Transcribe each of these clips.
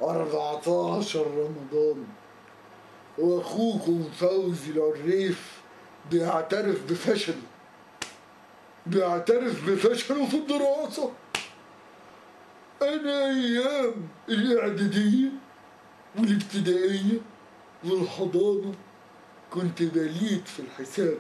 14 رمضان واخوكم فوزي العريف بيعترف بفشله بيعترف بفشله في الدراسة أنا أيام الإعدادية والابتدائية والحضانة كنت بليد في الحساب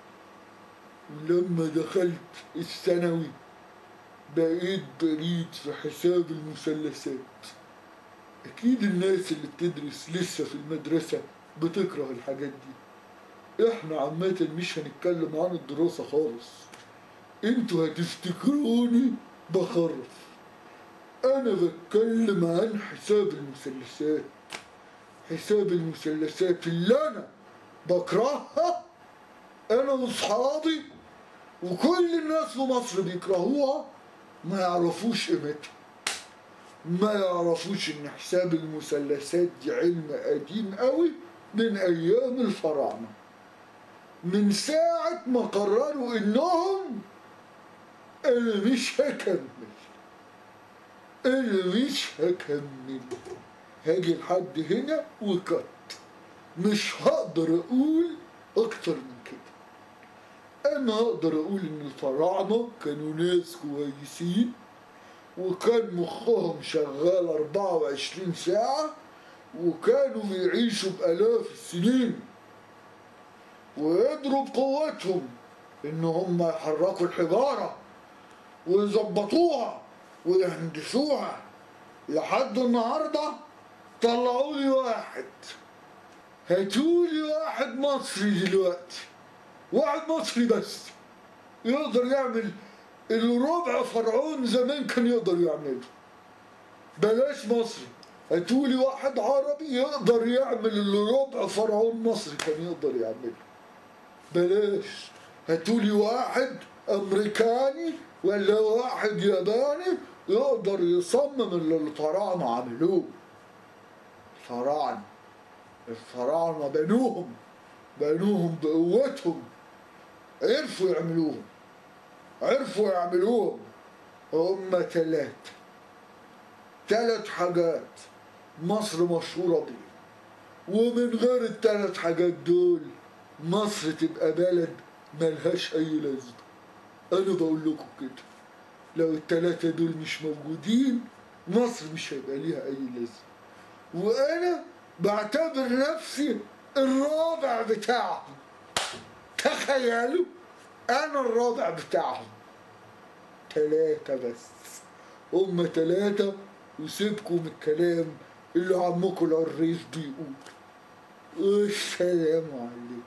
ولما دخلت الثانوي بقيت بليد في حساب المثلثات أكيد الناس اللي بتدرس لسه في المدرسة بتكره الحاجات دي احنا عامة مش هنتكلم عن الدراسة خالص انتوا هتفتكروني بخرف انا بتكلم عن حساب المثلثات حساب المثلثات اللي انا بكرهها انا واصحابي وكل الناس في مصر بيكرهوها ما يعرفوش قيمتها ما يعرفوش ان حساب المثلثات دي علم قديم قوي من ايام الفراعنه من ساعة ما قرروا انهم انا مش هكمل انا مش هكمل هاجي لحد هنا وكت مش هقدر اقول اكتر من كده انا اقدر اقول ان الفراعنة كانوا ناس كويسين وكان مخهم شغال 24 ساعة وكانوا بيعيشوا بآلاف السنين وقدروا بقوتهم إن هم يحركوا الحجارة ويظبطوها ويهندسوها لحد النهاردة طلعوا لي واحد هاتوا لي واحد مصري دلوقتي واحد مصري بس يقدر يعمل اللي ربع فرعون زمان كان يقدر يعمله بلاش مصري هاتولي واحد عربي يقدر يعمل اللي ربع فرعون مصري كان يقدر يعمله بلاش هاتولي واحد امريكاني ولا واحد ياباني يقدر يصمم اللي الفراعنه عملوه الفراعنه الفراعنه بنوهم بنوهم بقوتهم عرفوا يعملوهم عرفوا يعملوهم هم تلاتة تلات حاجات مصر مشهورة بيه ومن غير التلات حاجات دول مصر تبقى بلد ملهاش أي لازمة أنا بقول لكم كده لو التلاتة دول مش موجودين مصر مش هيبقى ليها أي لازمة وأنا بعتبر نفسي الرابع بتاعهم تخيلوا انا الرابع بتاعهم تلاتة بس هم تلاتة وسيبكم من الكلام اللي عمكم العريس بيقول والسلام عليكم